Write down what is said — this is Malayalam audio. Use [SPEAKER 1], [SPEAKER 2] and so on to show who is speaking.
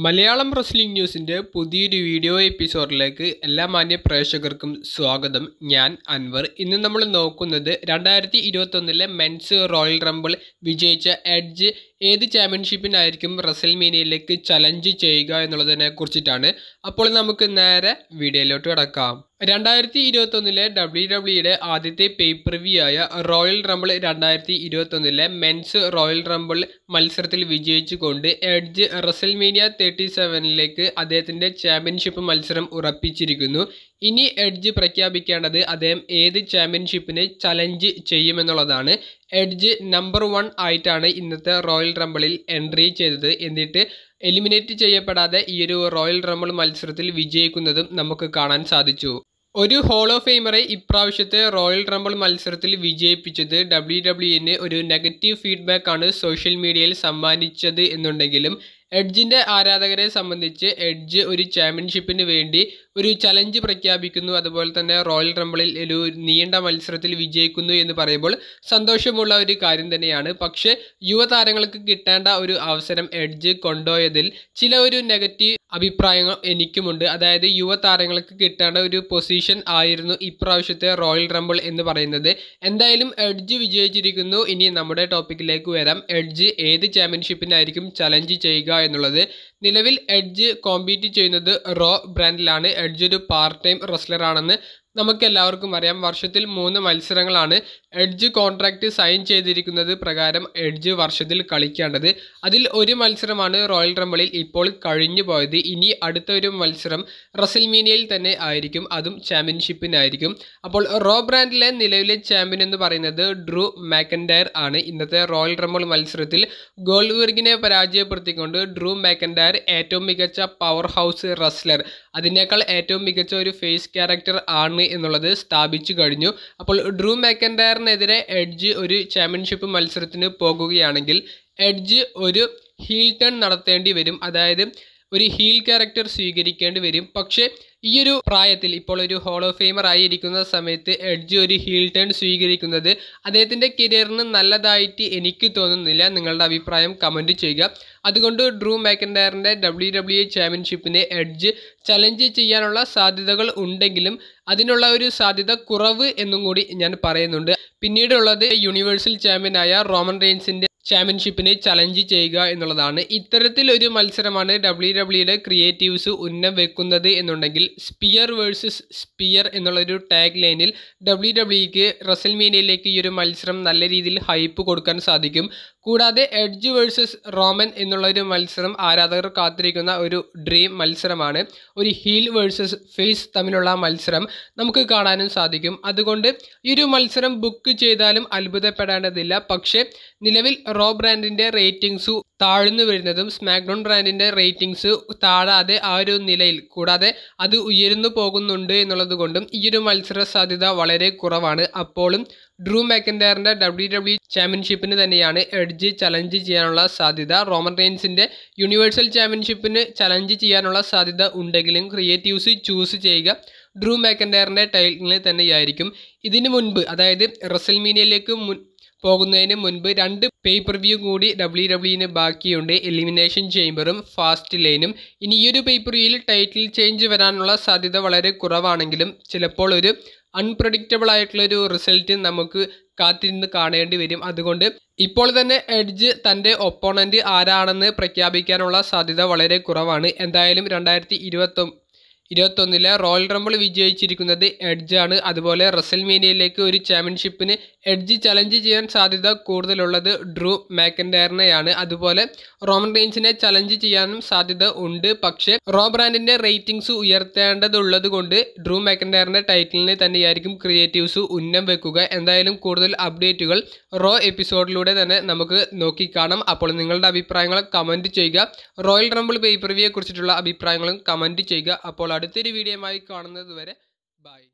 [SPEAKER 1] മലയാളം റെസ്ലിംഗ് ന്യൂസിൻ്റെ പുതിയൊരു വീഡിയോ എപ്പിസോഡിലേക്ക് എല്ലാ മാന്യ പ്രേക്ഷകർക്കും സ്വാഗതം ഞാൻ അൻവർ ഇന്ന് നമ്മൾ നോക്കുന്നത് രണ്ടായിരത്തി ഇരുപത്തൊന്നിലെ മെൻസ് റോയൽ റംബിൾ വിജയിച്ച എഡ്ജ് ഏത് ചാമ്പ്യൻഷിപ്പിനായിരിക്കും റസൽമീനിയയിലേക്ക് ചലഞ്ച് ചെയ്യുക എന്നുള്ളതിനെ കുറിച്ചിട്ടാണ് അപ്പോൾ നമുക്ക് നേരെ വീഡിയോയിലോട്ട് കിടക്കാം രണ്ടായിരത്തി ഇരുപത്തൊന്നിലെ ഡബ്ല്യു ഡബ്ല്യുയുടെ ആദ്യത്തെ പേപ്പർ വ്യൂ ആയ റോയൽ റംബിൾ രണ്ടായിരത്തി ഇരുപത്തൊന്നിലെ മെൻസ് റോയൽ റംബിൾ മത്സരത്തിൽ വിജയിച്ചുകൊണ്ട് എഡ്ജ് റസൽമേനിയ തേർട്ടി സെവനിലേക്ക് അദ്ദേഹത്തിൻ്റെ ചാമ്പ്യൻഷിപ്പ് മത്സരം ഉറപ്പിച്ചിരിക്കുന്നു ഇനി എഡ്ജ് പ്രഖ്യാപിക്കേണ്ടത് അദ്ദേഹം ഏത് ചാമ്പ്യൻഷിപ്പിന് ചലഞ്ച് ചെയ്യുമെന്നുള്ളതാണ് എഡ്ജ് നമ്പർ വൺ ആയിട്ടാണ് ഇന്നത്തെ റോയൽ റംബിളിൽ എൻട്രി ചെയ്തത് എന്നിട്ട് എലിമിനേറ്റ് ചെയ്യപ്പെടാതെ ഈ ഒരു റോയൽ റംബിൾ മത്സരത്തിൽ വിജയിക്കുന്നതും നമുക്ക് കാണാൻ സാധിച്ചു ഒരു ഹോൾ ഓഫ് ഫെയിമറെ ഇപ്രാവശ്യത്തെ റോയൽ റംബിൾ മത്സരത്തിൽ വിജയിപ്പിച്ചത് ഡബ്ല്യു ഡബ്ല്യുവിന് ഒരു നെഗറ്റീവ് ഫീഡ്ബാക്ക് ആണ് സോഷ്യൽ മീഡിയയിൽ സമ്മാനിച്ചത് എന്നുണ്ടെങ്കിലും എഡ്ജിൻ്റെ ആരാധകരെ സംബന്ധിച്ച് എഡ്ജ് ഒരു ചാമ്പ്യൻഷിപ്പിന് വേണ്ടി ഒരു ചലഞ്ച് പ്രഖ്യാപിക്കുന്നു അതുപോലെ തന്നെ റോയൽ റംബിളിൽ ഒരു നീണ്ട മത്സരത്തിൽ വിജയിക്കുന്നു എന്ന് പറയുമ്പോൾ സന്തോഷമുള്ള ഒരു കാര്യം തന്നെയാണ് പക്ഷേ യുവതാരങ്ങൾക്ക് കിട്ടേണ്ട ഒരു അവസരം എഡ്ജ് കൊണ്ടുപോയതിൽ ചില ഒരു നെഗറ്റീവ് അഭിപ്രായങ്ങൾ എനിക്കുമുണ്ട് അതായത് യുവതാരങ്ങൾക്ക് കിട്ടേണ്ട ഒരു പൊസിഷൻ ആയിരുന്നു ഇപ്രാവശ്യത്തെ റോയൽ റംബിൾ എന്ന് പറയുന്നത് എന്തായാലും എഡ്ജ് വിജയിച്ചിരിക്കുന്നു ഇനി നമ്മുടെ ടോപ്പിക്കിലേക്ക് വരാം എഡ്ജ് ഏത് ചാമ്പ്യൻഷിപ്പിനായിരിക്കും ചലഞ്ച് ചെയ്യുക എന്നുള്ളത് നിലവിൽ എഡ്ജ് കോമ്പീറ്റ് ചെയ്യുന്നത് റോ ബ്രാൻഡിലാണ് എഡ്ജ് ഒരു പാർട്ട് ടൈം റെസ്ലറാണെന്ന് നമുക്ക് എല്ലാവർക്കും അറിയാം വർഷത്തിൽ മൂന്ന് മത്സരങ്ങളാണ് എഡ്ജ് കോൺട്രാക്റ്റ് സൈൻ ചെയ്തിരിക്കുന്നത് പ്രകാരം എഡ്ജ് വർഷത്തിൽ കളിക്കേണ്ടത് അതിൽ ഒരു മത്സരമാണ് റോയൽ റംബിളിൽ ഇപ്പോൾ കഴിഞ്ഞു പോയത് ഇനി അടുത്ത ഒരു മത്സരം റസൽമീനിയയിൽ തന്നെ ആയിരിക്കും അതും ചാമ്പ്യൻഷിപ്പിനായിരിക്കും അപ്പോൾ റോ ബ്രാൻഡിലെ നിലവിലെ ചാമ്പ്യൻ എന്ന് പറയുന്നത് ഡ്രൂ മാക്കൻഡയർ ആണ് ഇന്നത്തെ റോയൽ റംബിൾ മത്സരത്തിൽ ഗോൾവർഗിനെ പരാജയപ്പെടുത്തിക്കൊണ്ട് ഡ്രൂ മാക്കൻഡയർ ഏറ്റവും മികച്ച പവർ ഹൗസ് റെസ്ലർ അതിനേക്കാൾ ഏറ്റവും മികച്ച ഒരു ഫേസ് ക്യാരക്ടർ ആണ് എന്നുള്ളത് സ്ഥാപിച്ചു കഴിഞ്ഞു അപ്പോൾ ഡ്രൂ മാക്കൻഡയറിനെതിരെ എഡ്ജ് ഒരു ചാമ്പ്യൻഷിപ്പ് മത്സരത്തിന് പോകുകയാണെങ്കിൽ എഡ്ജ് ഒരു ഹീൽ ടേൺ നടത്തേണ്ടി വരും അതായത് ഒരു ഹീൽ ക്യാരക്ടർ സ്വീകരിക്കേണ്ടി വരും പക്ഷേ ഈ ഒരു പ്രായത്തിൽ ഇപ്പോൾ ഒരു ഹോൾ ഓഫ് ഫെയിമർ ആയിരിക്കുന്ന സമയത്ത് എഡ്ജ് ഒരു ഹീൽ ടേൺ സ്വീകരിക്കുന്നത് അദ്ദേഹത്തിൻ്റെ കരിയറിന് നല്ലതായിട്ട് എനിക്ക് തോന്നുന്നില്ല നിങ്ങളുടെ അഭിപ്രായം കമൻറ്റ് ചെയ്യുക അതുകൊണ്ട് ഡ്രൂ മാക്കൻഡയറിൻ്റെ ഡബ്ല്യു ഡബ്ല്യു ചാമ്പ്യൻഷിപ്പിനെ എഡ്ജ് ചലഞ്ച് ചെയ്യാനുള്ള സാധ്യതകൾ ഉണ്ടെങ്കിലും അതിനുള്ള ഒരു സാധ്യത കുറവ് എന്നും കൂടി ഞാൻ പറയുന്നുണ്ട് പിന്നീടുള്ളത് യൂണിവേഴ്സൽ ചാമ്പ്യനായ റോമൻ റെയിൻസിൻ്റെ ചാമ്പ്യൻഷിപ്പിന് ചലഞ്ച് ചെയ്യുക എന്നുള്ളതാണ് ഇത്തരത്തിൽ ഒരു മത്സരമാണ് ഡബ്ല്യു ഡബ്ല്യുയുടെ ക്രിയേറ്റീവ്സ് ഉന്നം വെക്കുന്നത് എന്നുണ്ടെങ്കിൽ സ്പിയർ വേഴ്സസ് സ്പിയർ എന്നുള്ളൊരു ടാഗ് ലൈനിൽ ഡബ്ല്യു ഡബ്ല്യുക്ക് റസൽമീനിയയിലേക്ക് ഈ ഒരു മത്സരം നല്ല രീതിയിൽ ഹൈപ്പ് കൊടുക്കാൻ സാധിക്കും കൂടാതെ എഡ്ജ് വേഴ്സസ് റോമൻ എന്നുള്ള ഒരു മത്സരം ആരാധകർ കാത്തിരിക്കുന്ന ഒരു ഡ്രീം മത്സരമാണ് ഒരു ഹീൽ വേഴ്സസ് ഫേസ് തമ്മിലുള്ള മത്സരം നമുക്ക് കാണാനും സാധിക്കും അതുകൊണ്ട് ഈ ഒരു മത്സരം ബുക്ക് ചെയ്താലും അത്ഭുതപ്പെടേണ്ടതില്ല പക്ഷേ നിലവിൽ റോ ബ്രാൻഡിൻ്റെ റേറ്റിംഗ്സ് താഴ്ന്നു വരുന്നതും സ്മാക്ഡൗൺ ബ്രാൻഡിൻ്റെ റേറ്റിംഗ്സ് താഴാതെ ആ ഒരു നിലയിൽ കൂടാതെ അത് ഉയർന്നു പോകുന്നുണ്ട് എന്നുള്ളത് കൊണ്ടും ഈ ഒരു മത്സര സാധ്യത വളരെ കുറവാണ് അപ്പോഴും ഡ്രൂ മാക്കൻഡയറിൻ്റെ ഡബ്ല്യു ഡബ്ല്യു ചാമ്പ്യൻഷിപ്പിന് തന്നെയാണ് എഡ്ജ് ചലഞ്ച് ചെയ്യാനുള്ള സാധ്യത റോമൻ റെയിൻസിൻ്റെ യൂണിവേഴ്സൽ ചാമ്പ്യൻഷിപ്പിന് ചലഞ്ച് ചെയ്യാനുള്ള സാധ്യത ഉണ്ടെങ്കിലും ക്രിയേറ്റീവ്സ് ചൂസ് ചെയ്യുക ഡ്രൂ മാക്കൻഡയറിൻ്റെ ടൈറ്റിലിൽ തന്നെയായിരിക്കും ഇതിനു മുൻപ് അതായത് റസൽമീനിയയിലേക്ക് മുൻ പോകുന്നതിന് മുൻപ് രണ്ട് പേപ്പർ വ്യൂ കൂടി ഡബ്ല്യു ഡബ്ല്യുവിന് ബാക്കിയുണ്ട് എലിമിനേഷൻ ചേംബറും ഫാസ്റ്റ് ലൈനും ഇനി ഈ ഒരു പേപ്പർ വ്യൂയിൽ ടൈറ്റിൽ ചേഞ്ച് വരാനുള്ള സാധ്യത വളരെ കുറവാണെങ്കിലും ചിലപ്പോൾ ഒരു അൺപ്രഡിക്റ്റബിൾ ആയിട്ടുള്ള ഒരു റിസൾട്ട് നമുക്ക് കാത്തിരുന്ന് കാണേണ്ടി വരും അതുകൊണ്ട് ഇപ്പോൾ തന്നെ എഡ്ജ് തൻ്റെ ഒപ്പോണൻ്റ് ആരാണെന്ന് പ്രഖ്യാപിക്കാനുള്ള സാധ്യത വളരെ കുറവാണ് എന്തായാലും രണ്ടായിരത്തി ഇരുപത്തൊ ഇരുപത്തൊന്നിലെ റോയൽ റംബിൾ വിജയിച്ചിരിക്കുന്നത് എഡ്ജാണ് അതുപോലെ റസൽമീനിയയിലേക്ക് ഒരു ചാമ്പ്യൻഷിപ്പിന് എഡ്ജ് ചലഞ്ച് ചെയ്യാൻ സാധ്യത കൂടുതലുള്ളത് ഡ്രൂ മാക്കൻഡയറിനെയാണ് അതുപോലെ റോമൻ റെയിൻസിനെ ചലഞ്ച് ചെയ്യാനും സാധ്യത ഉണ്ട് പക്ഷേ റോ ബ്രാൻഡിന്റെ റേറ്റിംഗ്സ് ഉയർത്തേണ്ടതുള്ളത് കൊണ്ട് ഡ്രൂ മാക്കൻഡയറിന്റെ ടൈറ്റിലിനെ തന്നെയായിരിക്കും ക്രിയേറ്റീവ്സ് ഉന്നം വെക്കുക എന്തായാലും കൂടുതൽ അപ്ഡേറ്റുകൾ റോ എപ്പിസോഡിലൂടെ തന്നെ നമുക്ക് നോക്കിക്കാണാം അപ്പോൾ നിങ്ങളുടെ അഭിപ്രായങ്ങൾ കമൻറ്റ് ചെയ്യുക റോയൽ റംബിൾ പേപ്പർ വ്യൂയെ കുറിച്ചിട്ടുള്ള അഭിപ്രായങ്ങളും കമൻറ്റ് ചെയ്യുക അപ്പോൾ അടുത്തൊരു വീഡിയോയുമായി കാണുന്നത് വരെ ബൈ